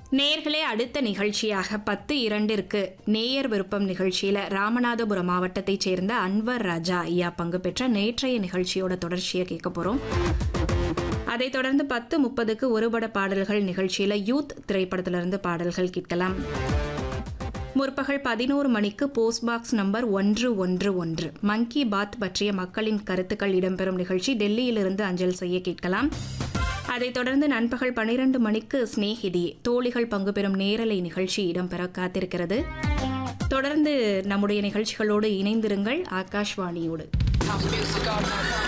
நேர்களே அடுத்த நிகழ்ச்சியாக பத்து இரண்டிற்கு நேயர் விருப்பம் நிகழ்ச்சியில ராமநாதபுரம் மாவட்டத்தைச் சேர்ந்த அன்வர் ராஜா ஐயா பங்கு பெற்ற நேற்றைய நிகழ்ச்சியோட தொடர்ச்சியை கேட்க போறோம் அதைத் தொடர்ந்து பத்து முப்பதுக்கு ஒருபட பாடல்கள் நிகழ்ச்சியில யூத் திரைப்படத்திலிருந்து பாடல்கள் கேட்கலாம் முற்பகல் பதினோரு மணிக்கு போஸ்ட் பாக்ஸ் நம்பர் ஒன்று ஒன்று ஒன்று மங்கி பாத் பற்றிய மக்களின் கருத்துக்கள் இடம்பெறும் நிகழ்ச்சி டெல்லியிலிருந்து அஞ்சல் செய்ய கேட்கலாம் அதைத் தொடர்ந்து நண்பகல் பனிரெண்டு மணிக்கு ஸ்நேகிதி தோழிகள் பங்கு பெறும் நேரலை நிகழ்ச்சி இடம்பெற காத்திருக்கிறது தொடர்ந்து நம்முடைய நிகழ்ச்சிகளோடு இணைந்திருங்கள் ஆகாஷ்வாணியோடு House music all night.